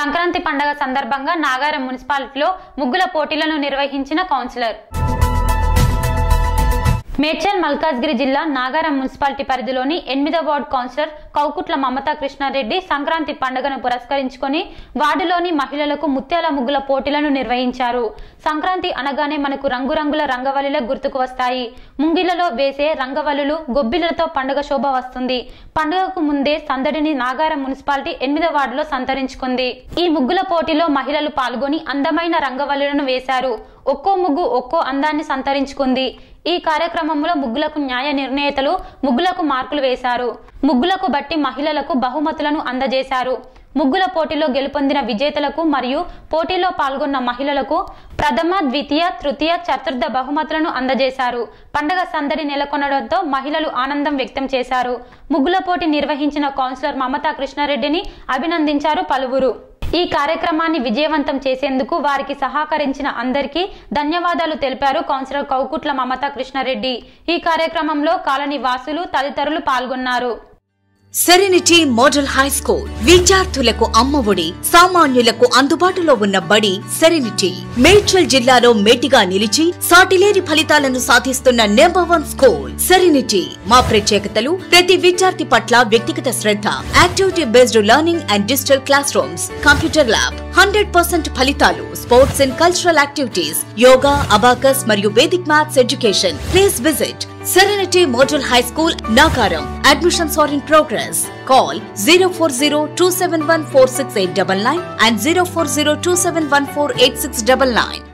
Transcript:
సంక్రాంతి పండగ సందర్భంగా నాగారం మున్సిపాలిటీలో ముగ్గుల పోటీలను నిర్వహించిన కౌన్సిలర్ మేడ్చల్ మల్కాజ్గిరి జిల్లా నాగారం మున్సిపాలిటీ పరిధిలోని ఎనిమిదో వార్డు కౌన్సిలర్ కౌకుట్ల మమతా కృష్ణారెడ్డి సంక్రాంతి పండుగను పురస్కరించుకొని వార్డులోని మహిళలకు ముత్యాల ముగ్గుల పోటీలను నిర్వహించారు సంక్రాంతి అనగానే మనకు రంగురంగుల రంగవల్లిలే గుర్తుకు వస్తాయి ముంగిళ్లలో వేసే రంగవల్లులు గొబ్బిళ్లతో పండుగ శోభ వస్తుంది పండుగకు ముందే సందడిని నాగారం మున్సిపాలిటీ ఎనిమిదో వార్డులో సంతరించుకుంది ఈ ముగ్గుల పోటీలో మహిళలు పాల్గొని అందమైన రంగవల్లులను వేశారు ఒక్కో ముగ్గు ఒక్కో అందాన్ని సంతరించుకుంది ఈ కార్యక్రమంలో ముగ్గులకు న్యాయ నిర్ణేతలు ముగ్గులకు మార్కులు వేశారు ముగ్గులకు బట్టి మహిళలకు బహుమతులను అందజేశారు ముగ్గుల పోటీలో గెలుపొందిన విజేతలకు మరియు పోటీలో పాల్గొన్న మహిళలకు ప్రథమ ద్వితీయ తృతీయ చతుర్థ బహుమతులను అందజేశారు పండగ సందడి నెలకొనడంతో మహిళలు ఆనందం వ్యక్తం చేశారు ముగ్గుల పోటీ నిర్వహించిన కౌన్సిలర్ మమతా కృష్ణారెడ్డిని అభినందించారు పలువురు ఈ కార్యక్రమాన్ని విజయవంతం చేసేందుకు వారికి సహకరించిన అందరికీ ధన్యవాదాలు తెలిపారు కౌన్సిలర్ కౌకుట్ల మమతా కృష్ణారెడ్డి ఈ కార్యక్రమంలో కాలనీ వాసులు తదితరులు పాల్గొన్నారు సెరెనిటీ మోడల్ హై స్కూల్ విద్యార్థులకు అమ్మఒడి సామాన్యులకు అందుబాటులో ఉన్న బడి సెరెనిటీ మేడ్చల్ జిల్లాలో మేటిగా నిలిచి సాటిలేని ఫలితాలను సాధిస్తున్న నెంబర్ వన్ స్కూల్ సెరెనిటీ మా ప్రత్యేకతలు ప్రతి విద్యార్థి పట్ల వ్యక్తిగత శ్రద్ధ activity based learning and digital classrooms computer lab hundred percent ఫలితాలు sports and cultural activities yoga abacus మరియు Vedic maths education please visit Serenity Model High School, Nagaram. Admissions are in progress. Call 040 and 040 271 8699.